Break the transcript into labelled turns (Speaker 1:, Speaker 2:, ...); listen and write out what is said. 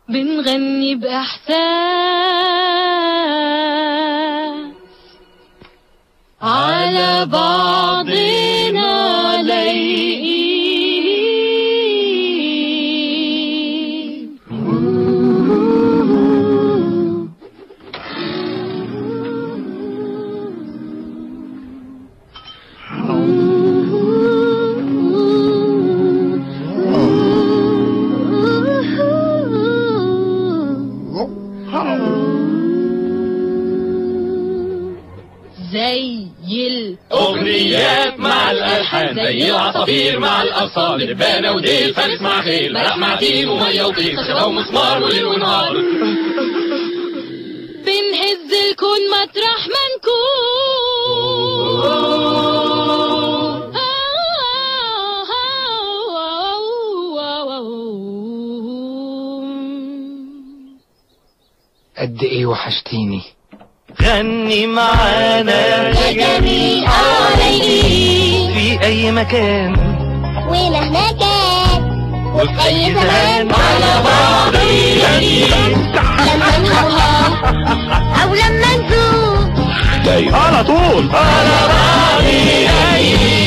Speaker 1: بنغني بإحساس على بعضنا لايقين زي ال
Speaker 2: أغنيات مع الألحان زي العصافير مع الأغصان دبانة وديل فارس مع خيل مرق مع تين ومية وطين خشبة ومسمار وليل ونهار
Speaker 1: بنهز الكون مطرح ما نكون
Speaker 3: قد ايه وحشتيني
Speaker 4: غني معانا
Speaker 5: يا جميل عليك
Speaker 4: في أي مكان
Speaker 5: ومهما كان
Speaker 4: وفي
Speaker 5: أي
Speaker 4: أي
Speaker 5: زمان
Speaker 4: زمان على بعض
Speaker 5: لما نهوها أو لما نزوق
Speaker 4: على طول على بعض